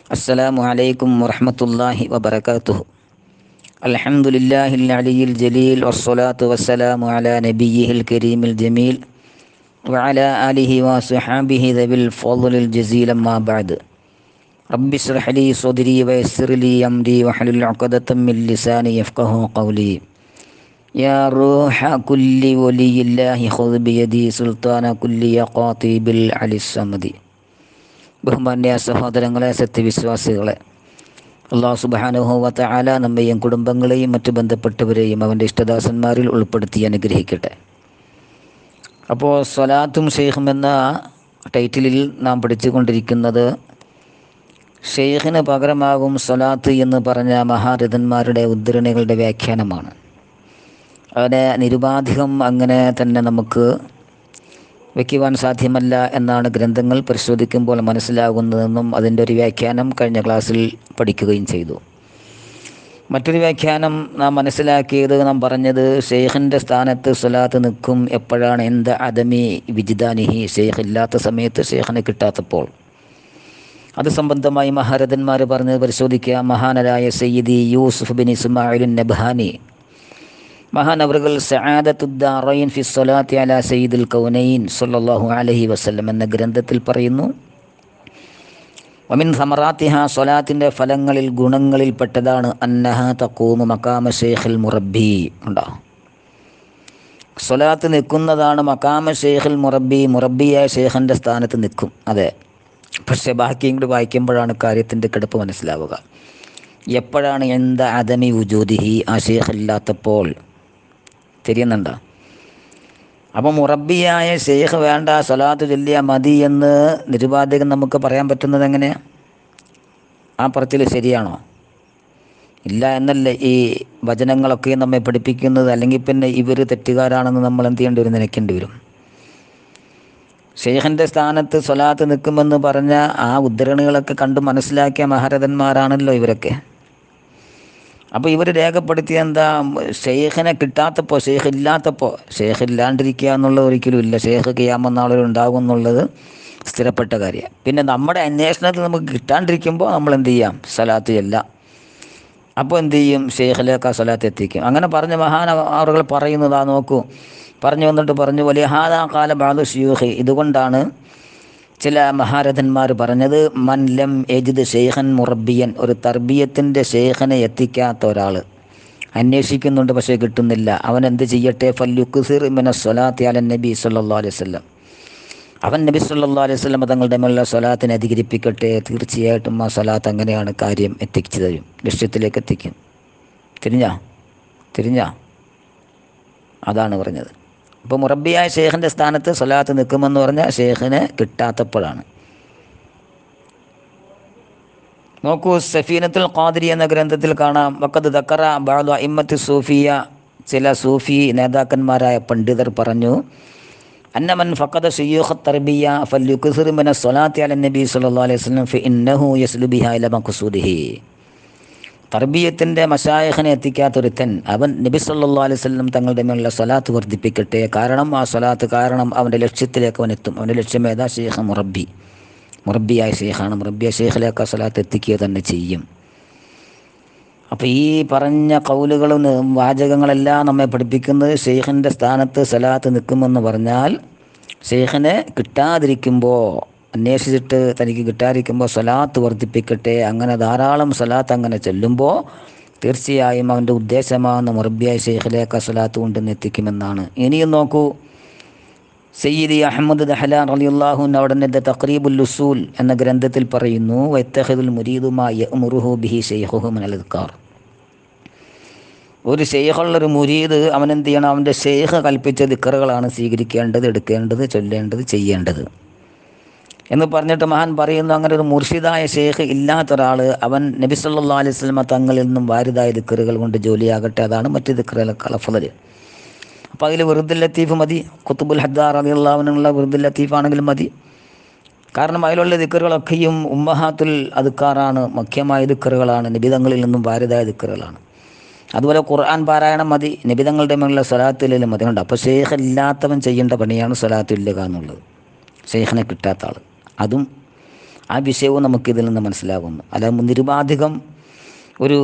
السلام عليكم ورحمة الله وبركاته الحمد لله العلي الجليل والصلاة والسلام على نبيه الكريم الجميل وعلى آله وصحابه ذوي الفضل الجزيل ما بعد رب اشرح لي صدري ويسر لي أمري واحلل عقدة من لساني يفقه قولي يا روح كل ولي الله خذ بيدي سلطان كل قاطب العلي الصمد ബഹുമാന്യ സഹോദരങ്ങളെ സത്യവിശ്വാസികളെ അള്ളാഹു സുബാനുഹോവത്ത ആല നമ്മയും കുടുംബങ്ങളെയും മറ്റു ബന്ധപ്പെട്ടവരെയും അവൻ്റെ ഇഷ്ടദാസന്മാരിൽ ഉൾപ്പെടുത്തി അനുഗ്രഹിക്കട്ടെ അപ്പോൾ സ്വലാത്തും ഷെയ്ഖും എന്ന ടൈറ്റിലിൽ നാം പഠിച്ചുകൊണ്ടിരിക്കുന്നത് ഷെയ്ഖിന് പകരമാകും സ്വലാത്ത് എന്ന് പറഞ്ഞ മഹാരഥന്മാരുടെ ഉദ്ധരണികളുടെ വ്യാഖ്യാനമാണ് അതിനെ നിരുപാധികം അങ്ങനെ തന്നെ നമുക്ക് വയ്ക്കുവാൻ സാധ്യമല്ല എന്നാണ് ഗ്രന്ഥങ്ങൾ പരിശോധിക്കുമ്പോൾ മനസ്സിലാകുന്നതെന്നും അതിൻ്റെ ഒരു വ്യാഖ്യാനം കഴിഞ്ഞ ക്ലാസ്സിൽ പഠിക്കുകയും ചെയ്തു മറ്റൊരു വ്യാഖ്യാനം നാം മനസ്സിലാക്കിയത് നാം പറഞ്ഞത് ഷെയ്ഖിൻ്റെ സ്ഥാനത്ത് സ്വലാത്ത് നിൽക്കും എപ്പോഴാണ് എന്ത് അദമി വിജിദാനിഹി ഷെയ്ഖ് ഇല്ലാത്ത സമയത്ത് ഷെയ്ഖിനെ കിട്ടാത്തപ്പോൾ അത് സംബന്ധമായി മഹാരഥന്മാർ പറഞ്ഞത് പരിശോധിക്കുക മഹാനരായ സയ്യിദി യൂസുഫ് ബിൻ ഇസ്മായിൽ നബ്ഹാനി മഹാനവറുകൾ സആദത്തുദ്ദാറൈൻ ഫി സ്വലാത്തി അല സയ്യിദുൽ കൗനൈൻ സല്ലല്ലാഹു അലൈഹി വസല്ലം എന്ന ഗ്രന്ഥത്തിൽ പറയുന്നു വമിൻ സമറാത്തിഹ സ്വലാത്തിൻ്റെ ഫലങ്ങളിൽ ഗുണങ്ങളിൽ പെട്ടതാണ് അന്നഹ തക്കൂമു മക്കാമ ഷെയ്ഖിൽ മുറബി ഉണ്ടോ സ്വലാത്ത് നിൽക്കുന്നതാണ് മക്കാമ ഷെയ്ഖിൽ മുറബി മുറബിയായ ഷെയ്ഖിൻ്റെ സ്ഥാനത്ത് നിൽക്കും അതെ പക്ഷേ ബാക്കിയും കൂടി വായിക്കുമ്പോഴാണ് കാര്യത്തിൻ്റെ കിടപ്പ് മനസ്സിലാവുക എപ്പോഴാണ് എന്ത് അദമി ഉജൂദിഹി ആ ഷെയ്ഖ് ഇല്ലാത്തപ്പോൾ തിരിയുന്നുണ്ടോ അപ്പം മുറബിയായ ഷെയ്ഖ് വേണ്ട സ്വലാത്ത് ചൊല്ലിയ മതി എന്ന് നിരുപാധികം നമുക്ക് പറയാൻ പറ്റുന്നത് എങ്ങനെയാണ് ആ പറച്ചിൽ ശരിയാണോ ഇല്ല എന്നല്ല ഈ വചനങ്ങളൊക്കെ നമ്മെ പഠിപ്പിക്കുന്നത് അല്ലെങ്കിൽ പിന്നെ ഇവർ തെറ്റുകാരാണെന്ന് നമ്മൾ എന്ത് ചെയ്യേണ്ടി വരും നനയ്ക്കേണ്ടി വരും ഷെയ്ഖിൻ്റെ സ്ഥാനത്ത് സ്വലാത്ത് നിൽക്കുമെന്ന് പറഞ്ഞ ആ ഉദ്ധരണികളൊക്കെ കണ്ട് മനസ്സിലാക്കിയ മഹാരഥന്മാരാണല്ലോ ഇവരൊക്കെ അപ്പോൾ ഇവർ രേഖപ്പെടുത്തിയ എന്താ ഷെയ്ഖിനെ കിട്ടാത്തപ്പോൾ ഷെയ്ഖ് ഇല്ലാത്തപ്പോൾ ഷെയ്ഖ് ഇല്ലാണ്ടിരിക്കുക എന്നുള്ളത് ഒരിക്കലും ഇല്ല ഷെയ്ഖ് ചെയ്യാമെന്നാളിൽ ഉണ്ടാകും എന്നുള്ളത് സ്ഥിരപ്പെട്ട കാര്യമാണ് പിന്നെ നമ്മുടെ അന്വേഷണത്തിൽ നമുക്ക് കിട്ടാണ്ടിരിക്കുമ്പോൾ നമ്മൾ എന്ത് ചെയ്യാം സ്വലാത്ത് ചെല്ലാം അപ്പോൾ എന്ത് ചെയ്യും ഷെയ്ഖിലേക്ക് ആ സ്വലാത്ത് എത്തിക്കും അങ്ങനെ പറഞ്ഞ മഹാൻ ആളുകൾ പറയുന്നതാ നോക്കൂ പറഞ്ഞു വന്നിട്ട് പറഞ്ഞു വലിയ ഹാദാ കാല ബാദു ഷിയൂഹി ഇതുകൊണ്ടാണ് ചില മഹാരഥന്മാർ പറഞ്ഞത് മൻ ലം എജിദ് ഷെയ്ഖൻ മുറബിയൻ ഒരു തർബീയത്തിൻ്റെ ഷെയ്ഖനെ എത്തിക്കാത്ത ഒരാൾ അന്വേഷിക്കുന്നുണ്ട് പക്ഷേ കിട്ടുന്നില്ല അവൻ എന്ത് ചെയ്യട്ടെ ഫല്യുക്കുസിർ ഇമന സ്വലാത്തി അലൻ നബി സല്ലാ അലൈഹി സ്വലം അവൻ നബി സല്ലാ അലൈഹി സ്വലം തങ്ങളുടെ മേലുള്ള സ്വലാത്തിനെ അധികരിപ്പിക്കട്ടെ തീർച്ചയായിട്ടും ആ സ്വലാത്ത് അങ്ങനെയാണ് കാര്യം എത്തിച്ചു തരും ലക്ഷ്യത്തിലേക്ക് എത്തിക്കും തിരിഞ്ഞാ തിരിഞ്ഞാ അതാണ് പറഞ്ഞത് ഇപ്പോൾ മുറബിയായ ഷെയ്ഖിൻ്റെ സ്ഥാനത്ത് സ്വലാത്ത് നിൽക്കുമെന്ന് പറഞ്ഞാൽ ഷെയ്ഖിനെ കിട്ടാത്തപ്പോഴാണ് നോക്കൂ സഫീനത്തുൽ ഖാദിരി എന്ന ഗ്രന്ഥത്തിൽ കാണാം വക്കത് ദക്കറ ബാദു ഇമ്മത്ത് സൂഫിയ ചില സൂഫി നേതാക്കന്മാരായ പണ്ഡിതർ പറഞ്ഞു അന്നമൻ ഫക്കത് ഷെയ്യൂഖ് തർബിയ ഫല്യുഖുസിറിമിന സ്വലാത്തി അല നബി സല്ലാ അലൈഹി വസ്ലം ഫി ഇന്നഹു യസ്ലുബിഹ ഇല മഖ്സൂദിഹി തർബീയത്തിൻ്റെ മഷായഖിനെ എത്തിക്കാത്തൊരുത്തൻ അവൻ നബി സല്ലാ അലൈഹി സ്വല്ലം തങ്ങളുടെ മേലുള്ള സ്വലാത്ത് വർദ്ധിപ്പിക്കട്ടെ കാരണം ആ സ്വലാത്ത് കാരണം അവൻ്റെ ലക്ഷ്യത്തിലേക്ക് അവൻ എത്തും അവൻ്റെ ലക്ഷ്യം ഏതാ ഷെയ്ഖ് മുറബി മുറബിയായ ഷെയ്ഖാണ് മുറബിയ ഷെയ്ഖിലേക്ക് ആ സ്വലാത്ത് എത്തിക്കുക തന്നെ ചെയ്യും അപ്പോൾ ഈ പറഞ്ഞ കൗലുകളും വാചകങ്ങളെല്ലാം നമ്മെ പഠിപ്പിക്കുന്നത് ഷെയ്ഖിൻ്റെ സ്ഥാനത്ത് സ്വലാത്ത് നിൽക്കുമെന്ന് പറഞ്ഞാൽ ഷെയ്ഖിനെ കിട്ടാതിരിക്കുമ്പോൾ അന്വേഷിച്ചിട്ട് തനിക്ക് കിട്ടാതിരിക്കുമ്പോൾ സ്വലാത്ത് വർദ്ധിപ്പിക്കട്ടെ അങ്ങനെ ധാരാളം സ്വലാത്ത് അങ്ങനെ ചെല്ലുമ്പോൾ തീർച്ചയായും അവൻ്റെ ഉദ്ദേശമാകുന്ന മുറബിയായ ഷെയ്ഖിലേക്ക് സ്വലാത്ത് കൊണ്ടുവന്ന് എത്തിക്കുമെന്നാണ് ഇനിയും നോക്കൂ സയ്യിദി അഹമ്മദ് ദഹലാൻ അലിയുല്ലാഹുൻ അവിടെ തക്രീബുൽ ഉസൂൽ എന്ന ഗ്രന്ഥത്തിൽ പറയുന്നു വൈത്തഹദുൽ മുരീദുമായ മുറുഹു ബിഹി ഷെയ്ഖുഹു മനൽക്കാർ ഒരു ഷെയ്ഖുള്ളൊരു മുരീദ് അവൻ എന്ത് ചെയ്യണം അവൻ്റെ ഷെയ്ഖ് കൽപ്പിച്ച ദിക്കറുകളാണ് സ്വീകരിക്കേണ്ടത് എടുക്കേണ്ടത് ചൊല്ലേണ്ടത് ചെയ്യേണ്ടത് എന്ന് പറഞ്ഞിട്ട് മഹാൻ പറയുന്നു അങ്ങനെ ഒരു മുർഷിദായ ഷെയ്ഖ് ഇല്ലാത്ത ഒരാൾ അവൻ നബി സല്ലാ അലൈഹി സ്വലമ തങ്ങളിൽ നിന്നും വാരിതായ ദിക്കറുകൾ കൊണ്ട് ജോലിയാകട്ടെ അതാണ് മറ്റ് ദിക്കറുകളൊക്കെ ഫലര് അപ്പോൾ അതിൽ വെറുതെ ലത്തീഫ് മതി കുത്തുബുൽ ഹദ്ദാർ അലിയുള്ളവനുള്ള വെറുതെ ലത്തീഫ് ആണെങ്കിലും മതി കാരണം അതിലുള്ള ദിക്കറുകളൊക്കെയും ഉമ്മഹാത്തുൽ അതുക്കാറാണ് മുഖ്യമായ ദിക്കറുകളാണ് നിബിതങ്ങളിൽ നിന്നും വാരിതായ ദിക്കറുകളാണ് അതുപോലെ ഖുർആൻ പാരായണം മതി നിബിതങ്ങളുടെ മേലുള്ള സ്വലാത്തിലും മതി ഉണ്ട് അപ്പോൾ ഷെയ്ഖ് ഇല്ലാത്തവൻ ചെയ്യേണ്ട പണിയാണ് സ്വലാത്ത് ഇല്ലുക എന്നുള്ളത് ഷെയ്ഖിനെ കിട്ടാത്ത ആൾ അതും ആ വിഷയവും നമുക്ക് ഇതിൽ നിന്ന് മനസ്സിലാകുന്നു അല്ല നിരുപാധികം ഒരു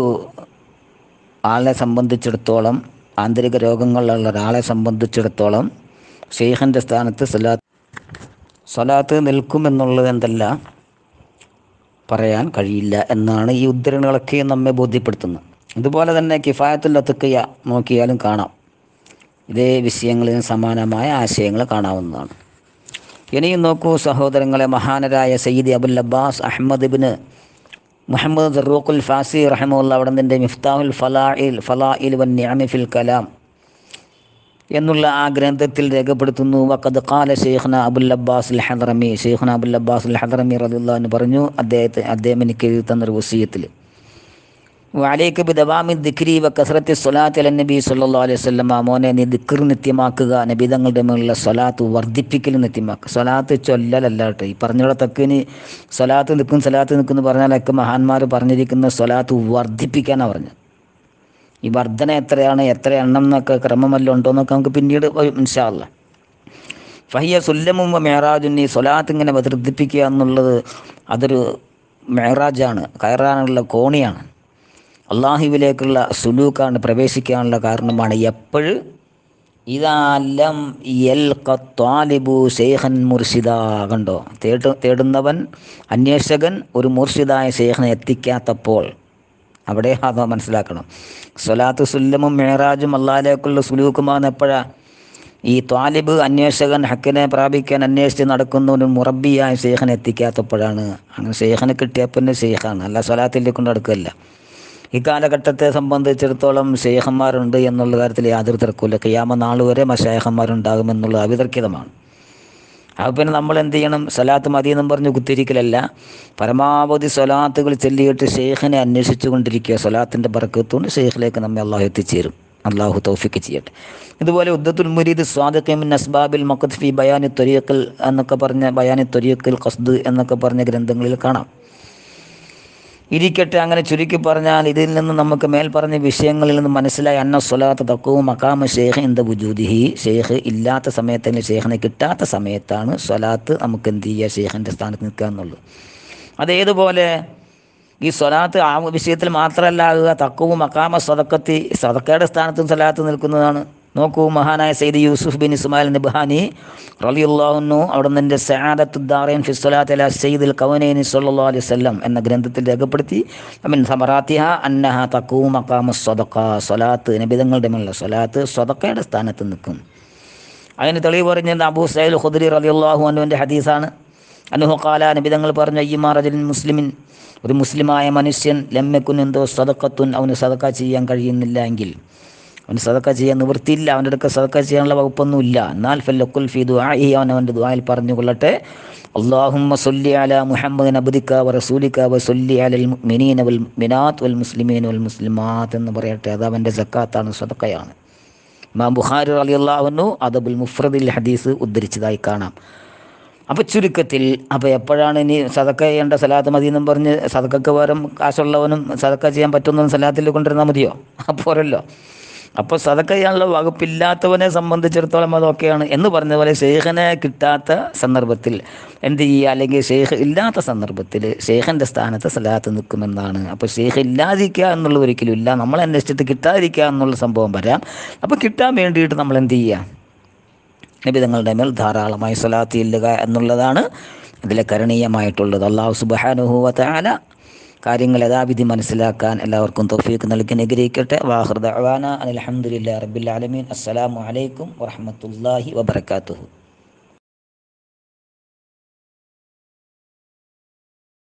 ആളെ സംബന്ധിച്ചിടത്തോളം ആന്തരിക രോഗങ്ങളുള്ള ഒരാളെ സംബന്ധിച്ചിടത്തോളം ഷെയ്ഖിൻ്റെ സ്ഥാനത്ത് സലാത്ത് സ്വലാത്ത് നിൽക്കുമെന്നുള്ളത് എന്തല്ല പറയാൻ കഴിയില്ല എന്നാണ് ഈ ഉദ്ധരണികളൊക്കെ നമ്മെ ബോധ്യപ്പെടുത്തുന്നത് അതുപോലെ തന്നെ കിഫായത്തുൽ അത്തക്കയ്യ നോക്കിയാലും കാണാം ഇതേ വിഷയങ്ങളിൽ സമാനമായ ആശയങ്ങൾ കാണാവുന്നതാണ് ഇനിയും നോക്കൂ സഹോദരങ്ങളെ മഹാനരായ സയ്യിദ് അബുൽ അബ്ബാസ് അഹമ്മദ് ഇബിന് മുഹമ്മദ് ദറൂഖുൽ ഫാസി റഹമുല്ല അവിടെ നിൻ്റെ മിഫ്താഹുൽ ഫലാഇൽ ഫലാഇൽ വൻ നിഅമി ഫിൽ കലാം എന്നുള്ള ആ ഗ്രന്ഥത്തിൽ രേഖപ്പെടുത്തുന്നു വക്കത് ഖാല ഷെയ്ഖ്ന അബുൽ അബ്ബാസ് അൽ ഹദറമി ഷെയ്ഖ്ന അബുൽ അബ്ബാസ് അൽ ഹദറമി റദിള്ളാഹു പറഞ്ഞു അദ്ദേഹത്തെ അദ്ദേഹം എനിക്ക് എഴുതി തന്നൊരു വസീയത്തിൽ വാലേക്ക് ബിദവാമി ദിക്രി വ കസറത്തി സ്വലാത്ത് അല നബി സല്ലാ അലൈഹി സ്വല്ലം മോനെ നീ ദിക്ർ നിത്യമാക്കുക നബിതങ്ങളുടെ മേലുള്ള സ്വലാത്ത് വർദ്ധിപ്പിക്കൽ നിത്യമാക്കുക സ്വലാത്ത് ചൊല്ലലല്ല കേട്ടോ ഈ പറഞ്ഞിടത്തൊക്കെ ഇനി സ്വലാത്ത് നിൽക്കും സ്വലാത്ത് നിൽക്കും എന്ന് പറഞ്ഞാലൊക്കെ മഹാന്മാർ പറഞ്ഞിരിക്കുന്ന സ്വലാത്ത് വർദ്ധിപ്പിക്കാനാണ് പറഞ്ഞത് ഈ വർധന എത്രയാണ് എത്ര എണ്ണം എന്നൊക്കെ ക്രമമല്ലോ ഉണ്ടോ എന്നൊക്കെ നമുക്ക് പിന്നീട് ഇൻഷാല്ല ഫഹിയ സുല്ലമും മേറാജും ഈ സ്വലാത്ത് ഇങ്ങനെ വർദ്ധിപ്പിക്കുക എന്നുള്ളത് അതൊരു മേറാജാണ് കയറാനുള്ള കോണിയാണ് അള്ളാഹുവിലേക്കുള്ള സുലൂക്കാണ് പ്രവേശിക്കാനുള്ള കാരണമാണ് എപ്പോഴ് ഇതാലം എൽ ത്വാലിബു ഷെയ്ഖൻ മുർഷിദ കണ്ടോ തേട് തേടുന്നവൻ അന്വേഷകൻ ഒരു മുർഷിദായ ഷെയ്ഖിനെ എത്തിക്കാത്തപ്പോൾ അവിടെ അത് മനസ്സിലാക്കണം സ്വലാത്ത് സുല്ലമും മേറാജും അള്ളാഹിലേക്കുള്ള സുലൂക്കുമാണ് എപ്പോഴാ ഈ ത്വാലിബ് അന്വേഷകൻ ഹക്കിനെ പ്രാപിക്കാൻ അന്വേഷിച്ച് നടക്കുന്ന ഒരു മുറബിയായ ഷെയ്ഖിനെ എത്തിക്കാത്തപ്പോഴാണ് അങ്ങനെ ഷെയ്ഖിനെ കിട്ടിയപ്പോൾ ഷെയ്ഖാണ് അല്ല സ്വലാത്തിലേക്ക് കൊണ്ട് നടക്കുകയല്ല ഈ കാലഘട്ടത്തെ സംബന്ധിച്ചിടത്തോളം ഷെയ്ഖന്മാരുണ്ട് എന്നുള്ള കാര്യത്തിൽ യാതൊരു തർക്കമില്ല കിയാമ നാൾ വരെ മഷേഖന്മാരുണ്ടാകുമെന്നുള്ളത് അവിതർക്കിതമാണ് അപ്പോൾ പിന്നെ നമ്മൾ എന്ത് ചെയ്യണം സ്വലാത്ത് മതി എന്നും പറഞ്ഞ് കുത്തിരിക്കലല്ല പരമാവധി സ്വലാത്തുകൾ ചൊല്ലിയിട്ട് ഷെയ്ഖിനെ അന്വേഷിച്ചു കൊണ്ടിരിക്കുക സ്വലാത്തിൻ്റെ ബർക്കത്തുകൊണ്ട് ഷെയ്ഖിലേക്ക് നമ്മെ അള്ളാഹു എത്തിച്ചേരും അള്ളാഹു തൗഫിക്ക് ചെയ്യട്ടെ ഇതുപോലെ ഉദ്ദത്തുൽ മുരീദ് സ്വാദിഖിമിൻ അസ്ബാബിൽ മഖദ് ഫി ബയാനി തൊരിയക്കൽ എന്നൊക്കെ പറഞ്ഞ ബയാനി തൊരിയക്കൽ ഖസ്ദ് എന്നൊക്കെ പറഞ്ഞ ഗ്രന്ഥങ്ങളിൽ കാണാം ഇരിക്കട്ടെ അങ്ങനെ ചുരുക്കി പറഞ്ഞാൽ ഇതിൽ നിന്ന് നമുക്ക് മേൽ പറഞ്ഞ വിഷയങ്ങളിൽ നിന്ന് മനസ്സിലായി അന്ന സ്വലാത്ത് തക്കവും മക്കാമ ഷെയ്ഖ് എന്ത ബുജൂദിഹി ഷെയ്ഖ് ഇല്ലാത്ത സമയത്തന്നെ ഷെയ്ഖിനെ കിട്ടാത്ത സമയത്താണ് സ്വലാത്ത് നമുക്ക് എന്ത് ചെയ്യുക ഷെയ്ഖിൻ്റെ സ്ഥാനത്ത് നിൽക്കുക എന്നുള്ളത് അതേതുപോലെ ഈ സ്വലാത്ത് ആ വിഷയത്തിൽ മാത്രമല്ല ആകുക തക്കവും മക്കാമ സ്വതക്കത്തി സ്വതക്കയുടെ സ്ഥാനത്തും സ്വലാത്ത് നിൽക്കുന്നതാണ് നോക്കൂ മഹാനായ സയ്യിദ് യൂസുഫ് ബിൻ ഇസ്മായിൽ നിബ്ഹാനി റളിയുള്ളാഹുന്നു അവിടെ നിൻ്റെ സഹാദത്തുദ്ദാറൈൻ ഫിസ്വലാത്ത് അല സയ്യിദുൽ കവനൈനി സല്ലല്ലാഹു അലൈഹി വസല്ലം എന്ന ഗ്രന്ഥത്തിൽ രേഖപ്പെടുത്തി അമിൻ സമറാത്തിഹ അന്നഹ തക്കൂ മക്കാമ സ്വതക്ക സ്വലാത്ത് നബിതങ്ങളുടെ മേലുള്ള സ്വലാത്ത് സ്വതക്കയുടെ സ്ഥാനത്ത് നിൽക്കും അതിന് തെളിവ് പറഞ്ഞത് അബൂ സൈൽ ഖുദ്രി റളിയല്ലാഹു അൻഹുവിൻ്റെ ഹദീസാണ് അനുഹു കാല നബിതങ്ങൾ പറഞ്ഞു അയ്യമാ റജലിൻ മുസ്ലിമിൻ ഒരു മുസ്ലിമായ മനുഷ്യൻ ലമ്മക്കുൻ എന്തോ സദക്കത്തുൻ അവന് സദക്ക ചെയ്യാൻ കഴിയുന്നില്ല എങ്കിൽ അവന് സദക്ക ചെയ്യാൻ നിവൃത്തിയില്ല അവൻ്റെ അടുക്ക സദക്ക ചെയ്യാനുള്ള വകുപ്പൊന്നുമില്ല എന്നാൽ ഫല്ലക്കുൽ ഫി ദുആഇ അവൻ അവൻ്റെ ദുആയിൽ പറഞ്ഞു കൊള്ളട്ടെ അള്ളാഹുമ്മ സൊല്ലി അല മുഹമ്മദ് അബ്ദിക്ക വ റസൂലിക്ക വ സൊല്ലി അലൽ മുഅ്മിനീന വൽ മിനാത്ത് വൽ മുസ്ലിമീൻ വൽ മുസ്ലിമാത്ത് എന്ന് പറയട്ടെ അത് അവൻ്റെ സക്കാത്താണ് സദക്കയാണ് ഇമാം ബുഖാരി റളിയല്ലാഹു അദബുൽ മുഫ്രദിൽ ഹദീസ് ഉദ്ധരിച്ചതായി കാണാം അപ്പോൾ ചുരുക്കത്തിൽ അപ്പോൾ എപ്പോഴാണ് ഇനി സതക്ക ചെയ്യേണ്ട സലാത്ത് മതി എന്നും പറഞ്ഞ് സതക്കക്ക് പകരം കാശുള്ളവനും സതക്ക ചെയ്യാൻ പറ്റുന്നതും സലാത്തിൽ കൊണ്ടിരുന്നാൽ മതിയോ പോരല്ലോ അപ്പോൾ സതക്ക ചെയ്യാനുള്ള വകുപ്പില്ലാത്തവനെ സംബന്ധിച്ചിടത്തോളം അതൊക്കെയാണ് എന്ന് പറഞ്ഞ പോലെ ഷെയ്ഖിനെ കിട്ടാത്ത സന്ദർഭത്തിൽ എന്ത് ചെയ്യുക അല്ലെങ്കിൽ ഷെയ്ഖ് ഇല്ലാത്ത സന്ദർഭത്തിൽ ഷെയ്ഖിൻ്റെ സ്ഥാനത്ത് സലാത്ത് നിൽക്കുമെന്നാണ് അപ്പോൾ ഷെയ്ഖ് ഇല്ലാതിരിക്കുക എന്നുള്ളത് ഒരിക്കലും ഇല്ല നമ്മൾ അന്വേഷിച്ചിട്ട് കിട്ടാതിരിക്കുക എന്നുള്ള സംഭവം വരാം അപ്പോൾ കിട്ടാൻ വേണ്ടിയിട്ട് നമ്മൾ എന്ത് ചെയ്യുക നബിതങ്ങളുടെ മേൽ ധാരാളമായി സ്വലാത്ത് ചെല്ലുക എന്നുള്ളതാണ് ഇതിലെ കരണീയമായിട്ടുള്ളത് അള്ളാഹു സുബാനുഹുവ താല കാര്യങ്ങൾ യഥാവിധി മനസ്സിലാക്കാൻ എല്ലാവർക്കും തൊഫീക്ക് നൽകി അനുഗ്രഹിക്കട്ടെ വാഹൃദ അവാന അലഹമുല്ലാ റബ്ബിൽ ആലമീൻ അസ്സലാമു അലൈക്കും വറഹമത്തല്ലാഹി വബർക്കാത്തുഹു